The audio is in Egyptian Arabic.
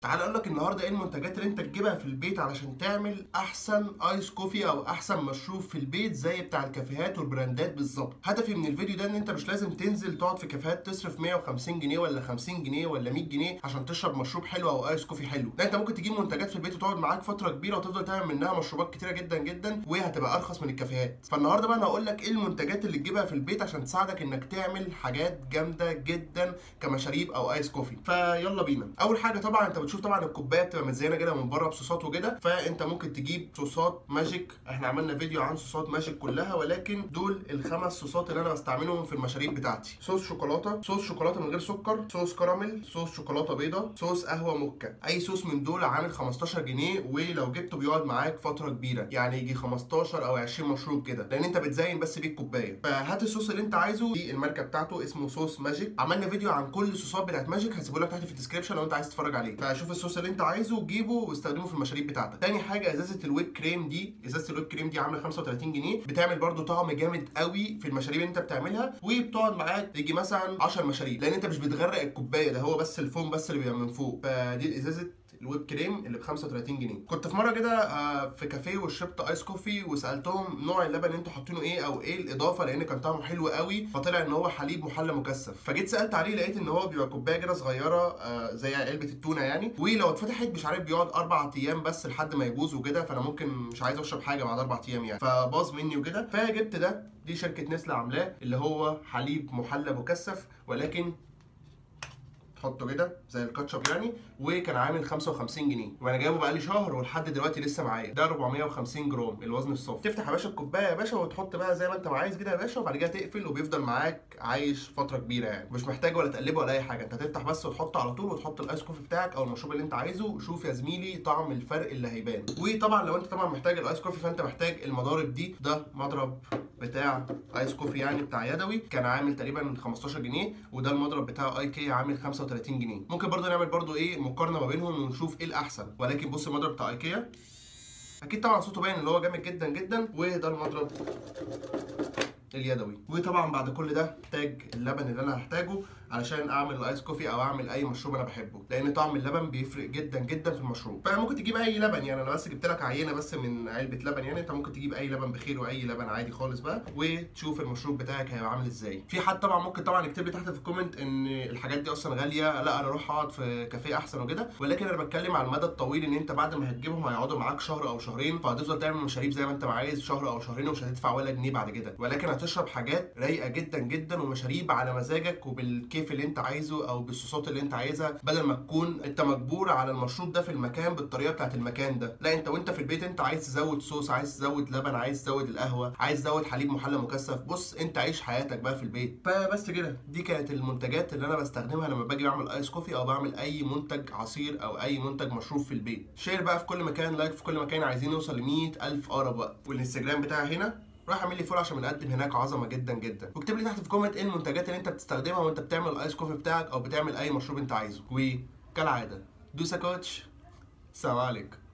تعال اقول لك النهارده ايه المنتجات اللي انت تجيبها في البيت علشان تعمل احسن ايس كوفي او احسن مشروب في البيت زي بتاع الكافيهات والبراندات بالظبط هدفي من الفيديو ده ان انت مش لازم تنزل تقعد في كافيهات تصرف 150 جنيه ولا 50 جنيه ولا 100 جنيه عشان تشرب مشروب حلو او ايس كوفي حلو لا انت ممكن تجيب منتجات في البيت وتقعد معاك فتره كبيره وتفضل تعمل منها مشروبات كتيره جدا جدا وهتبقى ارخص من الكافيهات فالنهارده بقى انا هقول لك ايه المنتجات اللي تجيبها في البيت عشان تساعدك انك تعمل حاجات جامده جدا كمشاريب او ايس كوفي فيلا بينا اول حاجه طبعا انت بتشوف طبعا الكوبايه بتبقى متزينه كده من بره بصوصات وكده فانت ممكن تجيب صوصات ماجيك احنا عملنا فيديو عن صوصات ماجيك كلها ولكن دول الخمس صوصات اللي انا بستعملهم في المشاريب بتاعتي صوص شوكولاته صوص شوكولاته من غير سكر صوص كراميل صوص شوكولاته بيضه صوص قهوه موكا اي صوص من دول عامل 15 جنيه ولو جبته بيقعد معاك فتره كبيره يعني يجي 15 او 20 مشروب كده لان انت بتزين بس بيه الكوبايه فهات الصوص اللي انت عايزه دي الماركه بتاعته اسمه صوص ماجيك عملنا فيديو عن كل الصوصات بتاعت ماجيك هسيبه لك تحت في الديسكربشن لو انت عايز تتفرج عليه فشوف الصوص اللي انت عايزه جيبه واستخدمه في المشاريب بتاعتك تاني حاجه ازازه الويب كريم دي ازازه الويب كريم دي عامله 35 جنيه بتعمل برده طعم جامد قوي في المشاريب اللي انت بتعملها وبتقعد معاك يجي مثلا 10 مشاريب لان انت مش بتغرق الكوبايه ده هو بس الفوم بس اللي بيبقى من فوق فدي ازازه الويب كريم اللي ب 35 جنيه كنت في مره كده آه، في كافيه وشربت ايس كوفي وسالتهم نوع اللبن اللي انتوا حاطينه ايه او ايه الاضافه لان كان طعمه حلو قوي فطلع ان هو حليب محلى مكثف فجيت سالت عليه لقيت ان هو بيبقى كوبايه كده صغيره آه، زي علبه التونه يعني ولو اتفتحت مش عارف بيقعد اربع ايام بس لحد ما يبوظ وكده فانا ممكن مش عايز اشرب حاجه بعد اربع ايام يعني فباظ مني وكده فجبت ده دي شركه نسله عاملاه اللي هو حليب محلى مكثف ولكن تحطه كده زي الكاتشب يعني وكان عامل 55 جنيه وانا جايبه بقالي شهر ولحد دلوقتي لسه معايا ده 450 جرام الوزن الصافي تفتح يا باشا الكوبايه يا باشا وتحط بقى زي ما انت عايز كده يا باشا وبعد كده تقفل وبيفضل معاك عايش فتره كبيره يعني مش محتاج ولا تقلبه ولا اي حاجه انت هتفتح بس وتحطه على طول وتحط الايس كوفي بتاعك او المشروب اللي انت عايزه شوف يا زميلي طعم الفرق اللي هيبان وطبعا لو انت طبعا محتاج الايس كوفي فانت محتاج المضارب دي ده مضرب بتاع ايس كوفي يعني بتاع يدوي كان عامل تقريبا 15 جنيه وده المضرب بتاع اي كي عامل 35 جنيه ممكن برضه نعمل برضه ايه مقارنه ما بينهم ونشوف ايه الاحسن ولكن بص المضرب بتاع ايكيا اكيد طبعا صوته باين اللي هو جامد جدا جدا وده المضرب اليدوي وطبعا بعد كل ده محتاج اللبن اللي انا هحتاجه علشان اعمل الايس كوفي او اعمل اي مشروب انا بحبه لان طعم اللبن بيفرق جدا جدا في المشروب فممكن تجيب اي لبن يعني انا بس جبت لك عينه بس من علبه لبن يعني انت ممكن تجيب اي لبن بخير واي لبن عادي خالص بقى وتشوف المشروب بتاعك هيبقى عامل ازاي في حد طبعا ممكن طبعا يكتب لي تحت في الكومنت ان الحاجات دي اصلا غاليه لا انا اروح اقعد في كافيه احسن وكده ولكن انا بتكلم على المدى الطويل ان انت بعد ما هتجيبهم هيقعدوا معاك شهر او شهرين فهتفضل تعمل مشاريب زي ما انت عايز شهر او شهرين ومش هتدفع ولا جنيه بعد كده ولكن هتشرب حاجات رايقه جدا جدا ومشاريب على مزاجك وبالكيف اللي انت عايزه او بالصوصات اللي انت عايزها بدل ما تكون انت مجبور على المشروب ده في المكان بالطريقه بتاعت المكان ده لا انت وانت في البيت انت عايز تزود صوص عايز تزود لبن عايز تزود القهوه عايز تزود حليب محلى مكثف بص انت عيش حياتك بقى في البيت فبس كده دي كانت المنتجات اللي انا بستخدمها لما باجي بعمل ايس كوفي او بعمل اي منتج عصير او اي منتج مشروب في البيت شير بقى في كل مكان لايك في كل مكان عايزين نوصل ل 100000 اقرب وقت والانستجرام بتاعي هنا روح اعمل لي فولو عشان بنقدم هناك عظمه جدا جدا واكتب لي تحت في كومنت ايه المنتجات اللي انت بتستخدمها وانت بتعمل الايس كوفي بتاعك او بتعمل اي مشروب انت عايزه وكالعاده دوسا كوتش سلام عليكم